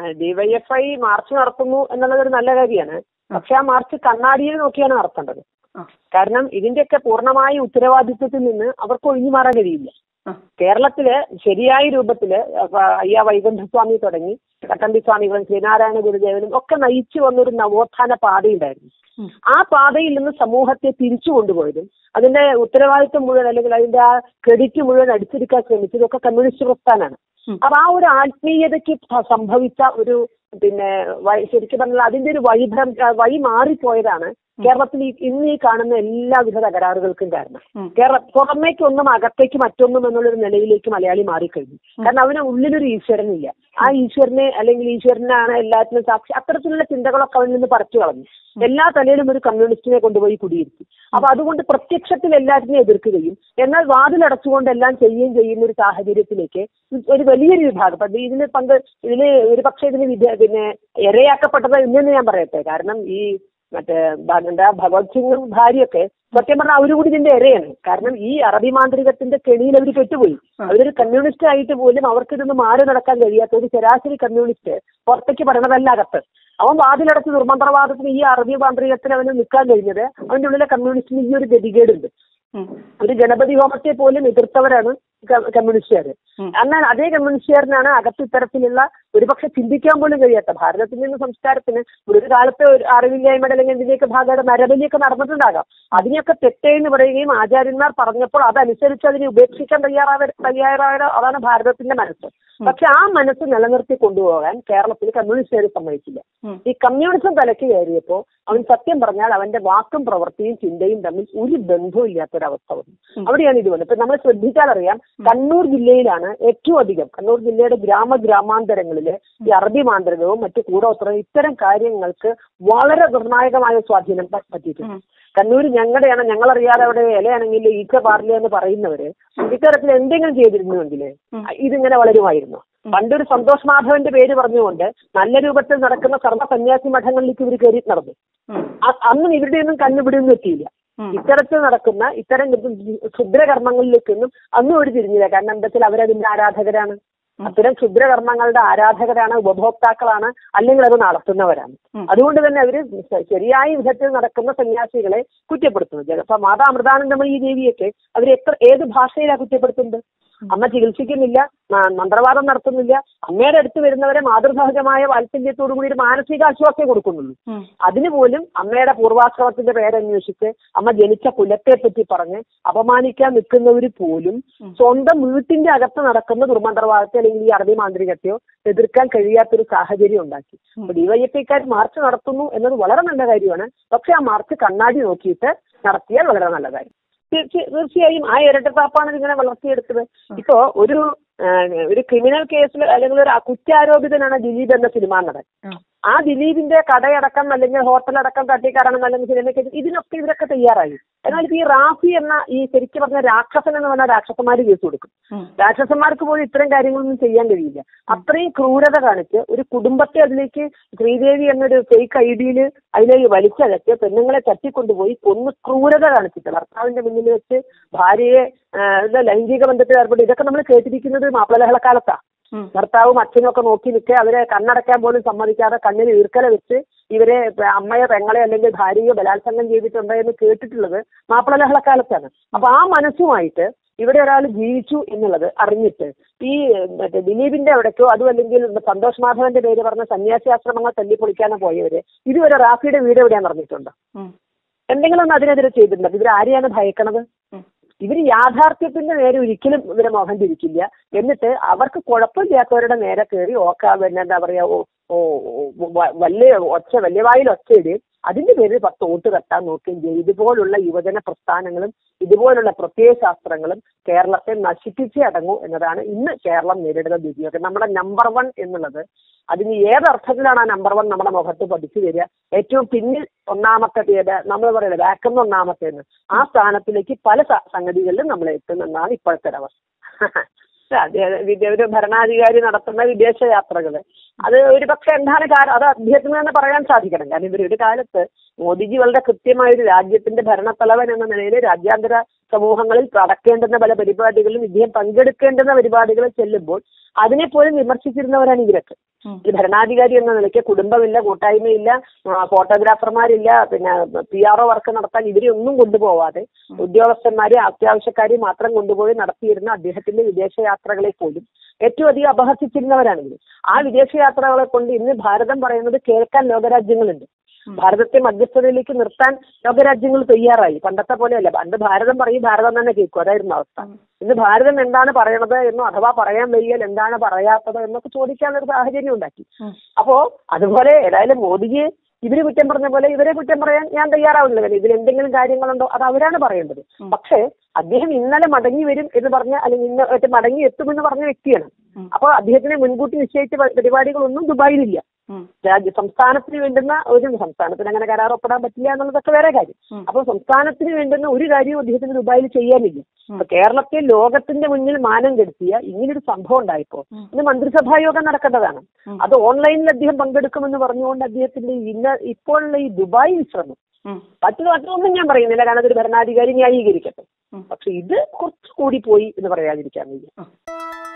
DYFI March നടത്തുന്നു എന്നുള്ളത് ഒരു നല്ല കാര്യമാണ് പക്ഷെ ആ മാർച്ച് കണ്ണാടിയിൽ നോക്കിയാണ് നടത്തേണ്ടത് ആ കാരണം ഇതിന്റെയൊക്കെ പൂർണ്ണമായ ഉത്തരവാദിത്വത്തിൽ നിന്ന് അവർക്ക് ഒഴിഞ്ഞു മാറാൻ കഴിയില്ല ആ കേരളത്തില് ശരിയായ രൂപത്തില് അപ്പൊ അയ്യ വൈകുണ്ഠസ്വാമി തുടങ്ങി ചട്ടമ്പി സ്വാമികളും ശ്രീനാരായണ ഗുരുദേവനും ഒക്കെ നയിച്ചു വന്നൊരു നവോത്ഥാന പാതയുണ്ടായിരുന്നു ഉം. ആ പാതയിൽ നിന്ന് സമൂഹത്തെ തിരിച്ചു കൊണ്ടുപോയതും അതിന്റെ ഉത്തരവാദിത്വം മുഴുവൻ അല്ലെങ്കിൽ അതിന്റെ ആ ക്രെഡിറ്റ് മുഴുവൻ അടിച്ചെടുക്കാൻ ശ്രമിച്ചതൊക്കെ കമ്മ്യൂണിസ്റ്റ് പ്രസ്ഥാനാണ് ഉം. അപ്പൊ ആ ഒരു ആത്മീയതയ്ക്ക് ഭ- സംഭവിച്ച ഒരു പിന്നെ വഴി- ശരിക്കും പറഞ്ഞാൽ അതിന്റെ ഒരു വഴിഭ്രം വഴി മാറിപ്പോയതാണ് കേരളത്തിൽ ഈ- ഇന്ന് ഈ കാണുന്ന എല്ലാവിധ തകരാറുകൾക്കും കാരണം ഉം. കേരള പുറമേക്ക് ഒന്നും അകത്തേക്ക് മറ്റൊന്നും എന്നുള്ളൊരു നിലയിലേക്ക് മലയാളി മാറിക്കഴിഞ്ഞു കാരണം അവന് ഉള്ളിലൊരു ഈശ്വരനില്ല ആ ഈശ്വരനെ അല്ലെങ്കിൽ ഈശ്വരനാണ് എല്ലാത്തിനും സാക്ഷി അത്തരത്തിലുള്ള ചിന്തകളൊക്കെ അവനിൽ നിന്ന് പറിച്ചു കളഞ്ഞു എല്ലാ തലയിലും ഒരു കമ്മ്യൂണിസ്റ്റിനെ കൊണ്ടുപോയി കുടിയിരുത്തി അപ്പൊ അതുകൊണ്ട് പ്രത്യക്ഷത്തിൽ എല്ലാത്തിനെയും എതിർക്കുകയും എന്നാൽ വാതിലടച്ചുകൊണ്ട് എല്ലാം ചെയ്യുകയും ചെയ്യുന്ന ഒരു സാഹചര്യത്തിലേക്ക് ഒരു വലിയൊരു വിഭാഗം അപ്പൊ ഇതിന് പങ്ക് ഇതിന് ഒരു പക്ഷേ ഇതിന് വിദ്യ പിന്നെ ഇരയാക്കപ്പെട്ടത് ഇന്നെന്ന് ഞാൻ പറയട്ടെ കാരണം ഈ മറ്റേ ഭ- എന്താ ഭഗവത് സിംഗും ഭാര്യയൊക്കെ സത്യം പറഞ്ഞാൽ അവര് കൂടി ഇതിന്റെ ഇരയാണ് കാരണം ഈ അറബി മാന്ത്രികത്തിന്റെ കെണിയിൽ അവർ പെട്ടുപോയി അവരൊരു കമ്മ്യൂണിസ്റ്റ് ആയിട്ട് പോലും അവർക്ക് ഇതൊന്നും മാറി നടക്കാൻ കഴിയാത്ത ഒരു ശരാശരി കമ്മ്യൂണിസ്റ്റ് പുറത്തേക്ക് പറയണതല്ല അകത്ത് അവൻ വാതിലടച്ച് ദുർമന്ത്രവാദത്തിന് ഈ അറബി മാന്ത്രികത്തിന് അവന് നിൽക്കാൻ കഴിഞ്ഞത് അവന്റെ ഉള്ളിലെ കമ്മ്യൂണിസ്റ്റിന് ഈ ഒരു ഗതികേടുണ്ട് ഉം. ഒരു ഗണപതി ഹോമത്തെ പോലും എതിർത്തവരാണ് ക- കമ്മ്യൂണിസ്റ്റുകാർ ഉം. എന്നാൽ അതേ കമ്മ്യൂണിസ്റ്റുകാരനാണ് അകത്ത് ഇത്തരത്തിലുള്ള ഒരുപക്ഷെ ചിന്തിക്കാൻ പോലും കഴിയാത്ത ഭാരതത്തിന്റെ നിന്ന് സംസ്കാരത്തിന് ഒരു കാലത്ത് ഒരു അറിവില്ലായ്മയുടെ അല്ലെങ്കിൽ ഇതിന്റെയൊക്കെ ഭാഗമായിട്ട് നരബലിയൊക്കെ നടന്നിട്ടുണ്ടാകാം അതിനെയൊക്കെ തെറ്റേന്ന് പറയുകയും ആചാര്യന്മാർ പറഞ്ഞപ്പോൾ അതനുസരിച്ച് അതിനെ ഉപേക്ഷിക്കാൻ തയ്യാറാവ തയ്യാറായ അതാണ് ഭാരതത്തിന്റെ മനസ്സ് പക്ഷെ ആ മനസ്സ് നിലനിർത്തി കൊണ്ടുപോകാൻ കേരളത്തിൽ കമ്മ്യൂണിസ്റ്റുകാർ സമ്മതിച്ചില്ല ഉം. ഈ കമ്മ്യൂണിസം തലയ്ക്ക് കയറിയപ്പോൾ അവൻ സത്യം പറഞ്ഞാൽ അവന്റെ വാക്കും പ്രവൃത്തിയും ചിന്തയും തമ്മിൽ ഒരു ബന്ധവും ഇല്ലാത്തൊരവസ്ഥ വന്നു അവിടെയാണ് ഇത് വന്നത് ഇപ്പൊ നമ്മൾ ശ്രദ്ധിച്ചാൽ അറിയാം കണ്ണൂർ ജില്ലയിലാണ് ഏറ്റവും അധികം കണ്ണൂർ ജില്ലയുടെ ഗ്രാമ ഗ്രാമാന്തരങ്ങളില് ഈ അറബി മാന്ത്രികവും മറ്റു കൂടോത്രവും ഇത്തരം കാര്യങ്ങൾക്ക് വളരെ നിർണായകമായ സ്വാധീനം പ- പറ്റിയിട്ടുണ്ട് കണ്ണൂർ ഞങ്ങളുടെയാണ് ഞങ്ങളറിയാതെ അവിടെ ഇലയാണെങ്കിൽ ഈച്ച പാടില്ല എന്ന് പറയുന്നവര് ഇത്തരത്തിൽ എന്തെങ്കിലും ചെയ്തിരുന്നുവെങ്കിൽ ഇതിങ്ങനെ വളരുമായിരുന്നു പണ്ടൊരു സന്തോഷ് മാധവന്റെ പേര് പറഞ്ഞുകൊണ്ട് നല്ല രൂപത്തിൽ നടക്കുന്ന സർവ്വ സന്യാസി മഠങ്ങളിലേക്ക് ഇവർ കയറി നടന്നു ഉം. അ- അന്നും ഇവരുടെ ഒന്നും കണ്ണുപിടിയൊന്നും എത്തിയില്ല ഉം. ഇത്തരത്തിൽ നടക്കുന്ന ഇത്തരം ക്ഷുദ്രകർമ്മങ്ങളിലേക്കൊന്നും അന്നും ഒരു തിരിഞ്ഞില്ല കാരണം എന്താ വെച്ചാൽ അവരതിന്റെ ആരാധകരാണ് അത്തരം ക്ഷുദ്രകർമ്മങ്ങളുടെ ആരാധകരാണ് ഉപഭോക്താക്കളാണ് അല്ലെങ്കിൽ അത് നടത്തുന്നവരാണ് ഉം. അതുകൊണ്ട് തന്നെ അവര് ശ- ശരിയായ വിധത്തിൽ നടക്കുന്ന സന്യാസികളെ കുറ്റപ്പെടുത്തുന്നു ജന- ഇപ്പൊ മാതാ അമൃതാനന്ദമയി ദേവിയൊക്കെ അവർ എത്ര ഏത് ഭാഷയിലാണ് കുറ്റപ്പെടുത്തുന്നത് അമ്മ ചികിത്സിക്കുന്നില്ല മ- മന്ത്രവാദം നടത്തുന്നില്ല അമ്മയുടെ അടുത്ത് വരുന്നവരെ മാതൃസഹജമായ വാത്സല്യത്തോടു കൂടി ഒരു മാനസിക ആശ്വാസമേ കൊടുക്കുന്നുള്ളൂ ഉം. അതിന് പോലും അമ്മയുടെ പൂർവാശ്രമത്തിന്റെ പേരന്വേഷിച്ച് അമ്മ ജനിച്ച കുലത്തെ പറ്റി പറഞ്ഞ് അപമാനിക്കാൻ നിൽക്കുന്നവർ പോലും സ്വന്തം വീട്ടിന്റെ അകത്ത് നടക്കുന്ന ദുർമന്ത്രവാദത്തെ അല്ലെങ്കിൽ ഈ അറബി മാന്ത്രികത്തെയോ എതിർക്കാൻ കഴിയാത്തൊരു സാഹചര്യം ഉണ്ടാക്കി അപ്പൊ ഡിവൈഎഫ്ഐക്കാർ മാർച്ച് നടത്തുന്നു എന്നത് വളരെ നല്ല കാര്യമാണ് പക്ഷെ ആ മാർച്ച് കണ്ണാടി നോക്കിയിട്ട് നടത്തിയാൽ വളരെ നല്ല കാര്യം തീർച്ച- തീർച്ചയായും ആ ഇരട്ടത്താപ്പാണ് ഇതിങ്ങനെ വളർത്തിയെടുത്തത് ഇപ്പോ ഒരു ആ, ഒരു ക്രിമിനൽ കേസിൽ അല്ലെങ്കിൽ ഒരു കുറ്റാരോപിതനാണ് ദിലീപ് എന്ന സിനിമാ നടൻ ആ. ആ ദിലീപിന്റെ കടയടക്കം അല്ലെങ്കിൽ ഹോട്ടലടക്കം തട്ടിക്കാരണം അല്ലെങ്കിൽ സിനിമയ്ക്ക് ഇതിനൊക്കെ ഇവരൊക്കെ തയ്യാറായി എന്നാൽ ഇപ്പൊ ഈ റാഫി എന്ന ഈ ശരിക്കും പറഞ്ഞ രാക്ഷസൻ എന്ന് പറഞ്ഞ രാക്ഷസന്മാര് കേസ് കൊടുക്കും ഉം. രാക്ഷസന്മാർക്ക് പോലും ഇത്തരം കാര്യങ്ങളൊന്നും ചെയ്യാൻ കഴിയില്ല അത്രയും ക്രൂരത കാണിച്ച് ഒരു കുടുംബത്തെ അതിലേക്ക് ശ്രീദേവി എന്നൊരു ഫേക്ക് ഐ ഡിയിൽ അതിലേക്ക് വലിച്ചഴച്ച് പെണ്ണുങ്ങളെ തട്ടിക്കൊണ്ടുപോയി കൊന്ന് ക്രൂരത കാണിച്ചിട്ട് ഭർത്താവിന്റെ മുന്നിൽ വെച്ച് ഭാര്യയെ ആ, എന്താ ലൈംഗിക ബന്ധത്തിൽ ഏർപ്പെട്ട് ഇതൊക്കെ നമ്മൾ കേട്ടിരിക്കുന്നത് മാപ്പിളലഹളക്കാലത്താ ഉം. ഭർത്താവും അച്ഛനും ഒക്കെ നോക്കി നിൽക്കുക അവരെ കണ്ണടയ്ക്കാൻ പോലും സമ്മതിക്കാതെ കണ്ണിൽ ഈർക്കല വെച്ച് ഇവരെ പ- അമ്മയോ പെങ്ങളെ അല്ലെങ്കിൽ ഭാര്യയോ ബലാത്സംഗം ചെയ്തിട്ടുണ്ട് എന്ന് കേട്ടിട്ടുള്ളത് മാപ്പിളലഹളക്കാലത്താണ് അപ്പൊ ആ മനസ്സുമായിട്ട് ഇവിടെ ഒരാൾ ജീവിച്ചു എന്നുള്ളത് അറിഞ്ഞിട്ട് ഈ മറ്റേ ദിലീപിന്റെ അവിടേക്കോ അതും അല്ലെങ്കിൽ സന്തോഷ് മാധവന്റെ പേര് പറഞ്ഞ സന്യാസിയാശ്രമങ്ങൾ തല്ലിപ്പൊളിക്കാനോ പോയവര് ഇതുവരെ റാഫിയുടെ വീട് എവിടെയാന്ന് അറിഞ്ഞിട്ടുണ്ടോ ഉം. എന്തെങ്കിലും ഒന്ന് അതിനെതിരെ ചെയ്തിട്ടുണ്ട് ഇവർ ആരെയാണ് ഭയക്കണത് ഉം. ഇവർ യാഥാർത്ഥ്യത്തിന്റെ നേരെ ഒരിക്കലും ഇവരെ മോഹം തിരിക്കില്ല എന്നിട്ട് അവർക്ക് കുഴപ്പമില്ലാത്തവരുടെ നേരെ കയറി ഓക്കാ പിന്നെ എന്താ പറയാ ഓ ഓ ഓ, വ- വലിയ ഒച്ച വലിയ വായിൽ ഒച്ചയിടുകയും അതിന്റെ പേരിൽ പത്ത് വോട്ട് കെട്ടാൻ നോക്കുകയും ചെയ്യും ഇതുപോലുള്ള യുവജന പ്രസ്ഥാനങ്ങളും ഇതുപോലുള്ള പ്രത്യയശാസ്ത്രങ്ങളും കേരളത്തെ നശിപ്പിച്ചേ അടങ്ങൂ എന്നതാണ് ഇന്ന് കേരളം നേരിടുന്ന ദുര്യോഗം നമ്മുടെ നമ്പർ വൺ എന്നുള്ളത് അതിന് ഏതർത്ഥത്തിലാണ് ആ നമ്പർ വൺ നമ്മുടെ മുഖത്ത് പഠിച്ചു വരിക ഏറ്റവും പിന്നിൽ ഒന്നാമത്തെ പേര് നമ്മൾ പറയുന്നത് ബാക്കെന്ന് ഒന്നാമത്തേന്ന് ആ സ്ഥാനത്തിലേക്ക് പല സ- സംഗതികളിലും നമ്മൾ എത്തുമെന്നാണ് ഇപ്പോഴത്തെ ഒരു അവസ്ഥ അതെ അതെ വിദേ- ഒരു ഭരണാധികാരി നടത്തുന്ന വിദേശ യാത്രകൾ അത് ഒരു പക്ഷെ എന്താണ് കാരണം അത് അദ്ദേഹത്തിന് തന്നെ പറയാൻ സാധിക്കണം കാരണം ഇവർ ഒരു കാലത്ത് മോദിജി വളരെ കൃത്യമായ ഒരു രാജ്യത്തിന്റെ ഭരണത്തലവൻ എന്ന നിലയിൽ രാജ്യാന്തര സമൂഹങ്ങളിൽ നടക്കേണ്ടുന്ന പല പരിപാടികളിലും ഇദ്ദേഹം പങ്കെടുക്കേണ്ടുന്ന പരിപാടികളിൽ ചെല്ലുമ്പോൾ അതിനെ പോലും വിമർശിച്ചിരുന്നവരാണ് ഇവരൊക്കെ ഉം. ഒരു ഭരണാധികാരി എന്ന നിലയ്ക്ക് കുടുംബമില്ല കൂട്ടായ്മയില്ല ആ, ഫോട്ടോഗ്രാഫർമാരില്ല പിന്നെ പി ആർ ഒ വർക്ക് നടത്താൻ ഇവരെ ഒന്നും കൊണ്ടുപോവാതെ ഉദ്യോഗസ്ഥന്മാരെ അത്യാവശ്യക്കാരെ മാത്രം കൊണ്ടുപോയി നടത്തിയിരുന്ന അദ്ദേഹത്തിന്റെ വിദേശയാത്രകളെ പോലും ഏറ്റവും അധികം അപഹസിച്ചിരുന്നവരാണ് ഇവർ ആ വിദേശയാത്രകളെ കൊണ്ട് ഇന്ന് ഭാരതം പറയുന്നത് കേൾക്കാൻ ലോകരാജ്യങ്ങളുണ്ട് ഭാരതത്തെ മധ്യസ്ഥതയിലേക്ക് നിർത്താൻ ലോകരാജ്യങ്ങൾ തയ്യാറായി പണ്ടത്തെ പോലെയല്ല പണ്ട് ഭാരതം പറയും ഭാരതം തന്നെ കേൾക്കും അതായിരുന്നു അവസ്ഥ ഇന്ന് ഭാരതം എന്താണ് പറയണത് എന്നോ അഥവാ പറയാൻ വയ്യൽ എന്താണ് പറയാത്തത് എന്നൊക്കെ ചോദിക്കാനൊരു സാഹചര്യം ഉണ്ടാക്കി ഉം. അപ്പോ അതുപോലെ ഏതായാലും മോദിയെ ഇവര് കുറ്റം പറഞ്ഞ പോലെ ഇവരെ കുറ്റം പറയാൻ ഞാൻ തയ്യാറാവുന്നില്ല ഇതിൽ എന്തെങ്കിലും കാര്യങ്ങളുണ്ടോ അത് അവരാണ് പറയേണ്ടത് പക്ഷേ അദ്ദേഹം ഇന്നലെ മടങ്ങി വരും എന്ന് പറഞ്ഞ അല്ലെങ്കിൽ ഇന്ന് മറ്റേ മടങ്ങി എത്തുമെന്ന് പറഞ്ഞ വ്യക്തിയാണ് ഉം. അപ്പോൾ അദ്ദേഹത്തിനെ മുൻകൂട്ടി നിശ്ചയിച്ച പ- പരിപാടികളൊന്നും ദുബായിലില്ല ഉം. രാജ്യ സംസ്ഥാനത്തിന് വേണ്ടുന്ന ഒരു സംസ്ഥാനത്തിന് അങ്ങനെ കരാർ ഒപ്പിടാൻ പറ്റില്ല എന്നുള്ളതൊക്കെ വേറെ കാര്യം ഉം. അപ്പോൾ സംസ്ഥാനത്തിന് വേണ്ടുന്ന ഒരു കാര്യവും അദ്ദേഹത്തിന് ദുബായിൽ ചെയ്യാനില്ല ഉം. അപ്പൊ കേരളത്തെ ലോകത്തിന്റെ മുന്നിൽ മാനം കെടുത്തിയ ഇങ്ങനൊരു സംഭവം ഉണ്ടായപ്പോ ഉം. ഇന്ന് മന്ത്രിസഭാ യോഗം നടക്കേണ്ടതാണ് ഉം. അത് ഓൺലൈനിൽ അദ്ദേഹം പങ്കെടുക്കുമെന്ന് പറഞ്ഞുകൊണ്ട് അദ്ദേഹത്തിന്റെ ഇന്ന ഇപ്പോഴുള്ള ഈ ദുബായ് വിശ്രമം ഉം. മറ്റു മറ്റൊന്നും ഞാൻ പറയുന്നില്ല കാരണം അതൊരു ഭരണാധികാരി ന്യായീകരിക്കട്ടെ ഉം. പക്ഷെ ഇത് കുറച്ചുകൂടി പോയി എന്ന് പറയാതിരിക്കാൻ വയ്യ ഉം.